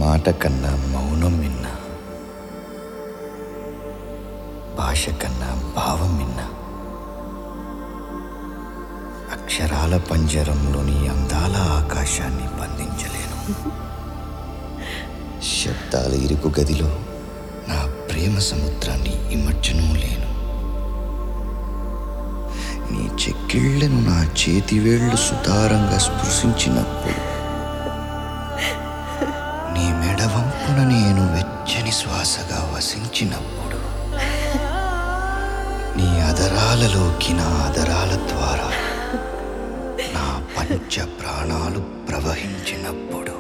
మాట కన్నా మౌనం విన్నా భాష కన్నా భావం విన్నా అక్షరాల పంజరంలోని అందాల ఆకాశాన్ని బంధించలేను శబ్దాల ఇరుకు గదిలో నా ప్రేమ సముద్రాన్ని ఇమర్చను లేను నీ చెక్కిళ్లను నా చేతివేళ్లు సుతారంగా స్పృశించినప్పుడు నీ మెడవంపున నేను వెచ్చని శ్వాసగా వసించినప్పుడు నీ అదరాలలోకి నా అదరాల ద్వారా నా పంచ ప్రాణాలు ప్రవహించినప్పుడు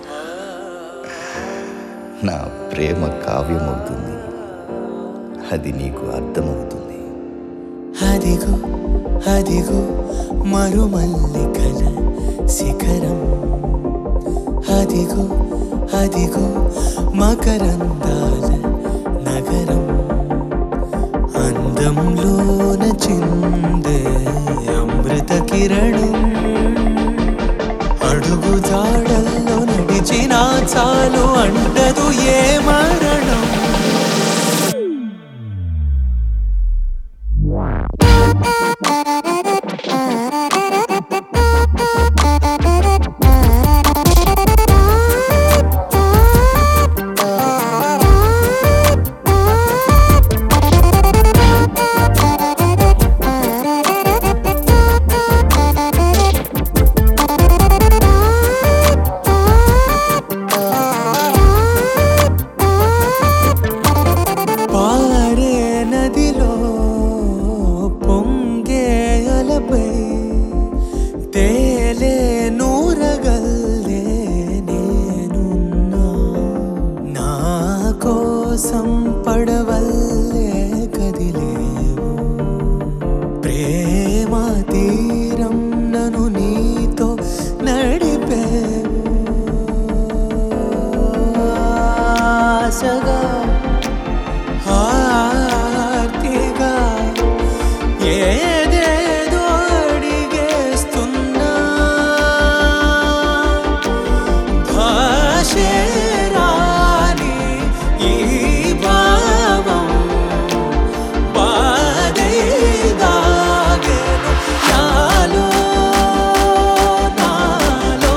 నా ప్రేమ కావ్యమవుతుంది అది నీకు అర్థమవుతుంది అదిగో అదిగో మరుమల్లికల శిఖరం అదిగో అదిగో మకరందాల నగరం అందంలోన చిందే అమృత కిరణం అడుగు జాడల్లో నడిచినా చాలు అంటదు ఏ మరణం పారే నదిలో పొంగే అలపై తేలే నూరగల్లే నేనున్నా నా కోసం పడవల్లే కదిలేవు ప్రేమ తీరం నన్ను నీతో నడిపేవు ఆశగా హార్తిగా ఏదేదో అడిగేస్తున్నా భాషే రాని ఈ భావం బాధే దాగెను నాలో నాలో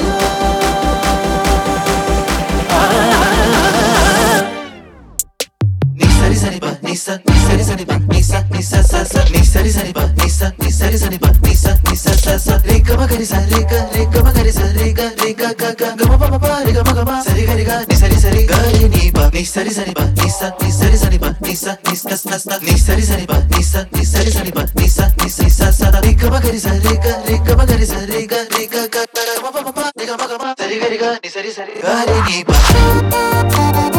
నీ సరి సరి బ నీ స నీ సరి సరి బ నీ స నీ స స స నీ సరి సరి బ నీ స నీ సరి సరి బ నీ స నీ స స స రే గ మ గ రి స రే గ రే గ మ గ రి స రే గ రే గ గ గ గ మ ప మ ప రే గ మ గ మ సరి గ రి గ ని సరి సరి గ రి ని బ నీ సరి సరి బ నీ స నీ సరి సరి బ నీ స నీ స స స నీ సరి సరి బ నీ స నీ సరి సరి బ నీ స నీ స స స రే గ మ గ రి స రే గ రే గ మ గ రి స రే గ రే గ గ గ మ ప మ ప రే గ మ గ మ సరి గ రి గ ని సరి సరి గ రి ని బ